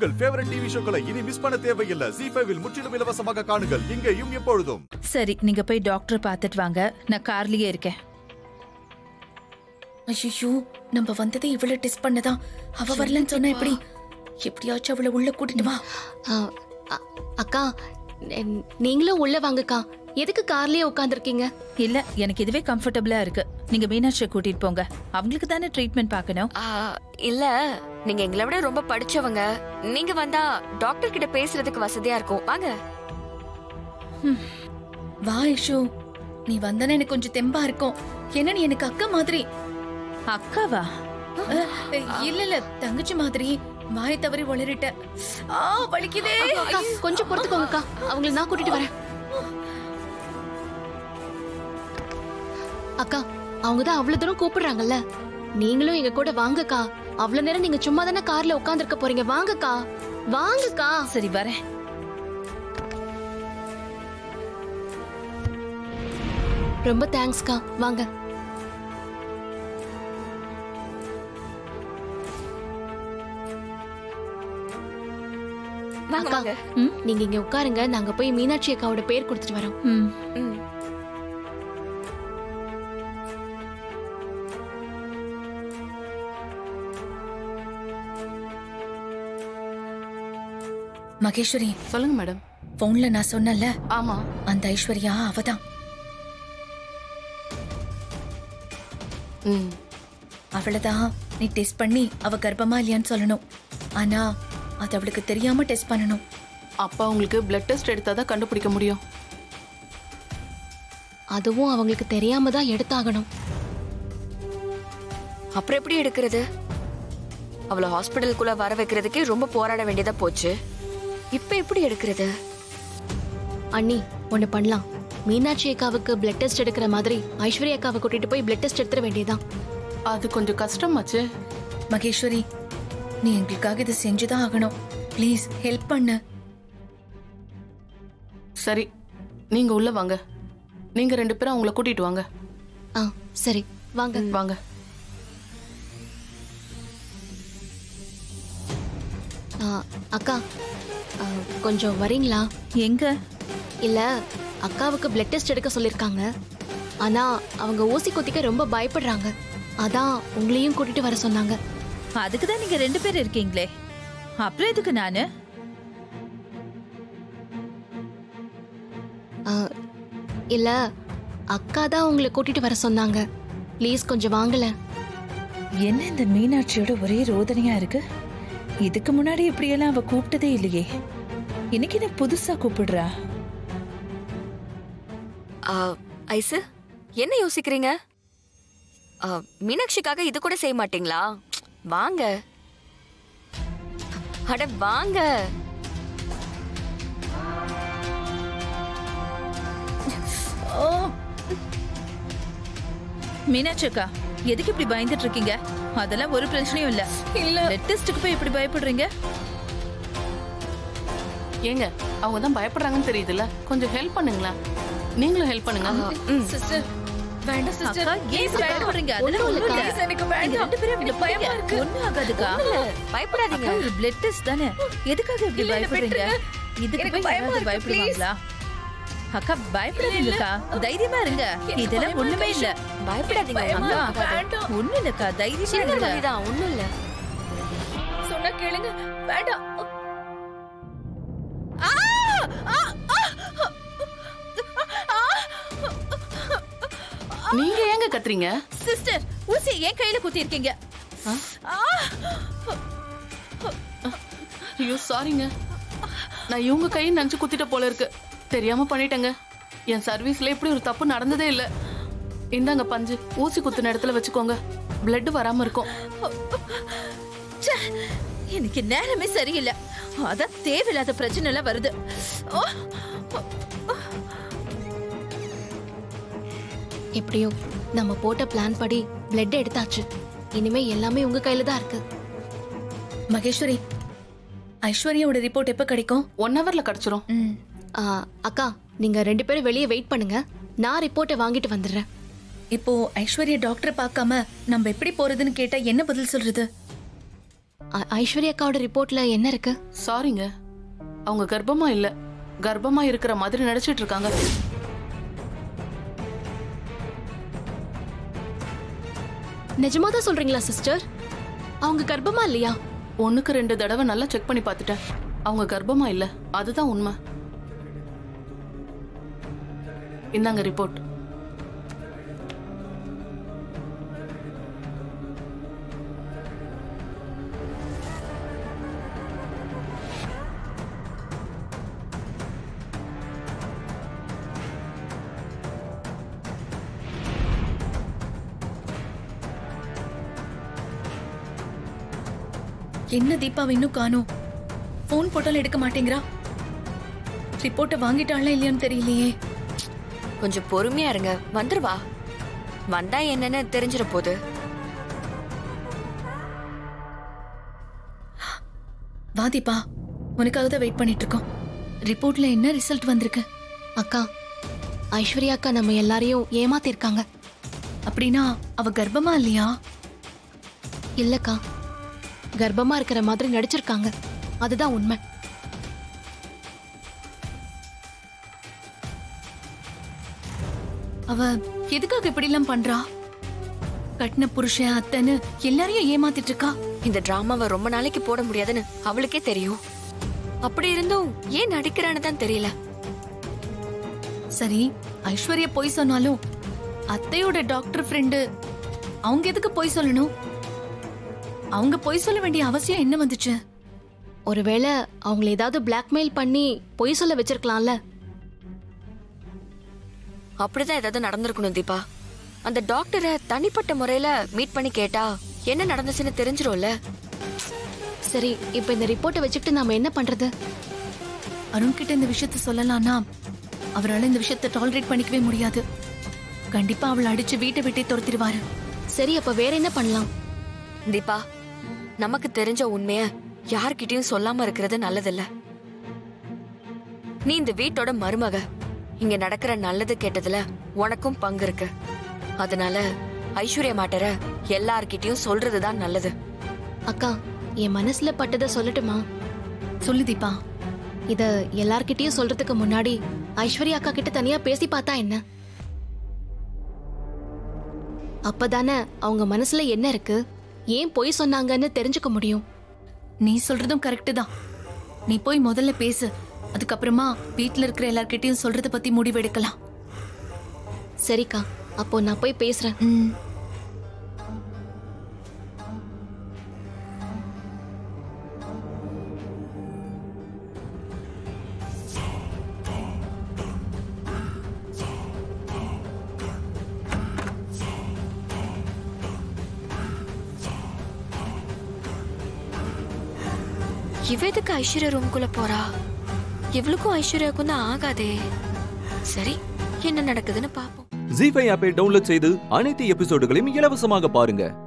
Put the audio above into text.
உங்கள் favourite TV ஷோக்களை இனி miss பண்ண தேவையில்லை ஜி ஃபைவில் முற்றிலும் இலவசமாக காணுங்கள் இங்கேயும் எப்பொழுதும் சரி நீங்க போய் டாக்டர் பார்த்துட்டு வாங்க நான் கார்லயே இருக்கேன் ஐயோ நம்ம வந்ததே இவ்வளவு டெஸ்ட் பண்ணதான் அவ வரலன்னு சொன்னா எப்படி எப்படியாச்சும் அவளை உள்ள கூட்டிட்டு வா ஆ, அ- அக்கா ந- நீங்களும் உள்ள வாங்கக்கா எதுக்கு கார்லயே உட்காந்துருக்கீங்க இல்ல எனக்கு இதுவே கம்ஃபர்டபுளா இருக்கு நீங்க மீனாட்சியை கூட்டிட்டு போங்க அவங்களுக்கு தானே ட்ரீட்மெண்ட் பார்க்கணும் ஆ, இல்ல நீங்க எங்களை விட ரொம்ப படிச்சவங்க நீங்க வந்தா டாக்டர் கிட்ட பேசுறதுக்கு வசதியா இருக்கும் வாங்க வா ஐஷு நீ வந்தானே எனக்கு கொஞ்சம் தெம்பா இருக்கும் ஏன்னா நீ எனக்கு அக்கா மாதிரி அக்காவா அஹ், இல்ல இல்ல தங்கச்சி மாதிரி வாயை தவறி வளரிட்ட ஆ வலிக்குதே அக்கா கொஞ்சம் பொறுத்துக்கோங்கக்கா அவங்கள நான் கூட்டிட்டு வரேன் அக்கா அவங்க தான் அவ்வளவு தூரம் கூப்பிடுறாங்கல்ல நீங்களும் எங்க கூட வாங்கக்கா அவ்வளவு நேரம் நீங்க சும்மா தானே கார்ல உட்காந்துருக்க போறீங்க வாங்கக்கா வாங்கக்கா சரி வரேன் ரொம்ப தேங்க்ஸ்க்கா வாங்க வாங்க அக்கா வாங்க நீங்க இங்க உட்காருங்க நாங்க போய் மீனாட்சி அக்காவோட பேர் கொடுத்துட்டு வரோம் ம் ம். மகேஸ்வரி சொல்லுங்க மேடம் போன்ல நான் சொன்னல ஆமா அந்த ஐஸ்வர்யா அவதான் ம் அவளதான் நீ டெஸ்ட் பண்ணி அவ கர்ப்பமா இல்லையான்னு சொல்லணும் ஆனா அது அவளுக்கு தெரியாம டெஸ்ட் பண்ணணும் அப்பா உங்களுக்கு பிளட் டெஸ்ட் எடுத்தாதான் கண்டுபிடிக்க முடியும் அதுவும் அவங்களுக்கு தெரியாம தான் எடுத்தாகணும் அப்புறம் எப்படி எடுக்கிறது அவளை ஹாஸ்பிடலுக்குள்ள வர வைக்கிறதுக்கே ரொம்ப போராட வேண்டியதா போச்சு இப்ப எப்படி எடுக்கிறது அண்ணி ஒண்ணு பண்ணலாம் மீனாட்சி அக்காவுக்கு பிளட் டெஸ்ட் எடுக்கிற மாதிரி ஐஸ்வர்யா அக்காவை கூட்டிட்டு போய் பிளட் டெஸ்ட் எடுத்துட வேண்டியதுதான் அது கொஞ்சம் கஷ்டமாச்சு மகேஸ்வரி நீ எங்களுக்காக இதை செஞ்சுதான் ஆகணும் ப்ளீஸ் ஹெல்ப் பண்ணு சரி நீங்க உள்ள வாங்க நீங்க ரெண்டு பேரும் அவங்கள கூட்டிட்டு வாங்க ஆ சரி வாங்க வாங்க ஆ, அக்கா ஆ, கொஞ்சம் வரீங்களா எங்க இல்ல அக்காவுக்கு பிளட் டெஸ்ட் எடுக்க சொல்லிருக்காங்க ஆனா அவங்க ஊசி குத்திக்க ரொம்ப பயப்படுறாங்க அதான் உங்களையும் கூட்டிட்டு வர சொன்னாங்க அதுக்கு தான் நீங்க ரெண்டு பேர் இருக்கீங்களே அப்புறம் எதுக்கு நானு ஆ, இல்ல அக்கா தான் உங்களை கூட்டிட்டு வர சொன்னாங்க ப்ளீஸ் கொஞ்சம் வாங்கல என்ன இந்த மீனாட்சியோட ஒரே ரோதனையா இருக்கு இதுக்கு முன்னாடி இப்படியெல்லாம் அவ கூப்பிட்டதே இல்லையே இன்னைக்கு என்ன புதுசா கூப்பிடுறா ஆ, ஐசு என்ன யோசிக்கிறீங்க ஆ, மீனாட்சிக்காக இது கூட செய்ய மாட்டீங்களா வாங்க அட வாங்க மீனாட்சி அக்கா எதுக்கு இப்படி பயந்துட்டு இருக்கீங்க அதெல்லாம் ஒரு பிரச்சனையும் இல்ல இல்ல பிளட் டெஸ்ட்டுக்கு போய் இப்படி பயப்படுறீங்க ஏங்க அவங்க தான் பயப்படுறாங்கன்னு தெரியுதுல்ல கொஞ்சம் ஹெல்ப் பண்ணுங்களேன் நீங்களும் ஹெல்ப் பண்ணுங்க ம். சிஸ்டர் வேண்டாம் சிஸ்டர் அக்கா ஏன் இப்படி பயப்படுறீங்க அதெல்லாம் ஒண்ணும் இல்ல Please, எனக்கு நீங்க வேண்டாம் ரெண்டு பேரும் இப்படி எனக்கு பயமா பயமா இருக்கு. ஒண்ணும் ஆகாதுக்கா பயப்படாதீங்க அக்கா ஒரு பிளட் டெஸ்ட் தானே எதுக்காக இப்படி இல்ல, இல்ல, பயப்படுறீங்க விட்டுருங்க. இதுக்கு எனக்கு போய் பயமா யாராவது இருக்கு, பயப்படுவாங்களா அக்கா பயப்படாதீங்கக்கா தைரியமா இருங்க இதெல்லாம் பயமா ஒண்ணுமே இருக்கு, இல்ல பயப்படாதீங்க பயமா ஒண்ணும் அக்கா ஆகாது. வேண்டாம். ஒண்ணும் இல்லக்கா தைரியமா சின்ன இருங்க வலிதான் ஒண்ணும் இல்ல சொன்னா கேளுங்க வேண்டாம் நீங்க ஏங்க கத்துறீங்க சிஸ்டர் ஊசி என் கையில குத்தி இருக்கீங்க ஐயோ சாரிங்க நான் இவங்க கையை நினைச்சு குத்திட்ட போல இருக்கு தெரியாம பண்ணிட்டேங்க என் சர்வீஸ்ல இப்படி ஒரு தப்பு நடந்ததே இல்ல இந்தாங்க பஞ்சு ஊசி குத்துன இடத்துல வச்சுக்கோங்க பிளட் வராம இருக்கும் ச்சே, எனக்கு நேரமே சரியில்லை அதான் தேவையில்லாத பிரச்சனை எல்லாம் வருது ஓ, எப்படியோ நம்ம போட்ட பிளான் படி பிளட் எடுத்தாச்சு இனிமே எல்லாமே உங்க கையில தான் இருக்கு மகேஸ்வரி ஐஸ்வர்யாவோட ரிப்போர்ட் எப்ப கிடைக்கும் ஒன் ஹவர்ல கிடைச்சிரும் ம் ஆ, அக்கா நீங்க ரெண்டு பேரும் வெளியே வெயிட் பண்ணுங்க நான் ரிப்போர்ட்டை வாங்கிட்டு வந்துடுறேன் இப்போ ஐஸ்வர்யா டாக்டர் பார்க்காம நம்ம எப்படி போறதுன்னு கேட்டா என்ன பதில் சொல்றது ஐ- ஐஸ்வர்யா அக்காவோட ரிப்போர்ட்ல என்ன இருக்கு சாரிங்க அவங்க கர்ப்பமா இல்ல கர்ப்பமா இருக்கிற மாதிரி நடிச்சிட்டு இருக்காங்க நிஜமா தான் சொல்றீங்களா சிஸ்டர் அவங்க கர்ப்பமா இல்லையா ஒண்ணுக்கு ரெண்டு தடவை நல்லா செக் பண்ணி பார்த்துட்டேன் அவங்க கர்ப்பமா இல்ல அதுதான் உண்மை இந்தாங்க ரிப்போர்ட் என்ன தீபாவை இன்னும் காணோம் ஃபோன் போட்டாலும் எடுக்க மாட்டேங்கிறா ரிப்போர்ட்டை வாங்கிட்டாளா இல்லையான்னு தெரியலையே கொஞ்சம் பொறுமையா இருங்க வந்துருவா வந்தா என்னன்னு தெரிஞ்சிட போகுது வா தீபா உனக்காக தான் வெயிட் பண்ணிட்டு இருக்கோம் ரிப்போர்ட்ல என்ன ரிசல்ட் வந்திருக்கு அக்கா ஐஸ்வர்யா அக்கா நம்ம எல்லாரையும் ஏமாத்திருக்காங்க அப்படின்னா அவ கர்ப்பமா இல்லையா இல்லக்கா கர்ப்பமா இருக்கிற மாதிரி நடிச்சிருக்காங்க அதுதான் உண்மை அவ எதுக்காக இப்படி எல்லாம் பண்றா கட்டின புருஷன் அத்தைன்னு எல்லாரையும் ஏமாத்திட்டு இருக்கா இந்த டிராமாவை ரொம்ப நாளைக்கு போட முடியாதுன்னு அவளுக்கே தெரியும் அப்படி இருந்தும் ஏன் நடிக்கிறான்னு தான் தெரியல சரி ஐஸ்வர்யா பொய் சொன்னாலும் அத்தையோட டாக்டர் ஃப்ரெண்டு அவங்க எதுக்கு பொய் சொல்லணும் அவங்க பொய் சொல்ல வேண்டிய அவசியம் என்ன வந்துச்சு ஒருவேளை அவங்கள ஏதாவது பிளாக்மெயில் பண்ணி பொய் சொல்ல வச்சிருக்கலாம்ல அப்படிதான் ஏதாவது நடந்திருக்கணும் தீபா அந்த டாக்டரை தனிப்பட்ட முறையில மீட் பண்ணி கேட்டா என்ன நடந்துச்சுன்னு தெரிஞ்சிரும்ல சரி இப்போ இந்த ரிப்போர்ட்டை வச்சுக்கிட்டு நாம என்ன பண்றது அருண் கிட்ட இந்த விஷயத்த சொல்லலாம்னா அவரால இந்த விஷயத்த டாலரேட் பண்ணிக்கவே முடியாது கண்டிப்பா அவளை அடிச்சு வீட்டை விட்டே துரத்திடுவாரு சரி அப்ப வேற என்ன பண்ணலாம் தீபா நமக்கு தெரிஞ்ச உண்மைய யார்கிட்டயும் சொல்லாம இருக்கிறது நல்லதில்ல நீ இந்த வீட்டோட மருமக இங்க நடக்கிற நல்லது கெட்டதுல உனக்கும் பங்கு இருக்கு அதனால ஐஸ்வர்யா மாட்டர எல்லார்கிட்டயும் சொல்றதுதான் நல்லது அக்கா என் மனசுல பட்டதை சொல்லட்டுமா சொல்லு தீபா இத எல்லார்கிட்டயும் சொல்றதுக்கு முன்னாடி ஐஸ்வர்யா அக்கா கிட்ட தனியா பேசி பார்த்தா என்ன அப்பதானே அவங்க மனசுல என்ன இருக்கு ஏன் பொய் சொன்னாங்கன்னு தெரிஞ்சுக்க முடியும் நீ சொல்றதும் கரெக்டு தான் நீ போய் முதல்ல பேசு அதுக்கப்புறமா வீட்ல இருக்கிற எல்லார்கிட்டயும் சொல்றத பத்தி முடிவெடுக்கலாம் சரிக்கா அப்போ நான் போய் பேசுறேன் ம் இவ எதுக்கு ஐஸ்வர்யா ரூம்குள்ள போறா இவளுக்கும் ஐஸ்வர்யாவுக்கும் தான் ஆகாதே சரி என்ன நடக்குதுன்னு பாப்போம் ஜி ஃபைவ் ஆப்பை டவுன்லோட் செய்து அனைத்து எபிசோடுகளையும் இலவசமாக பாருங்க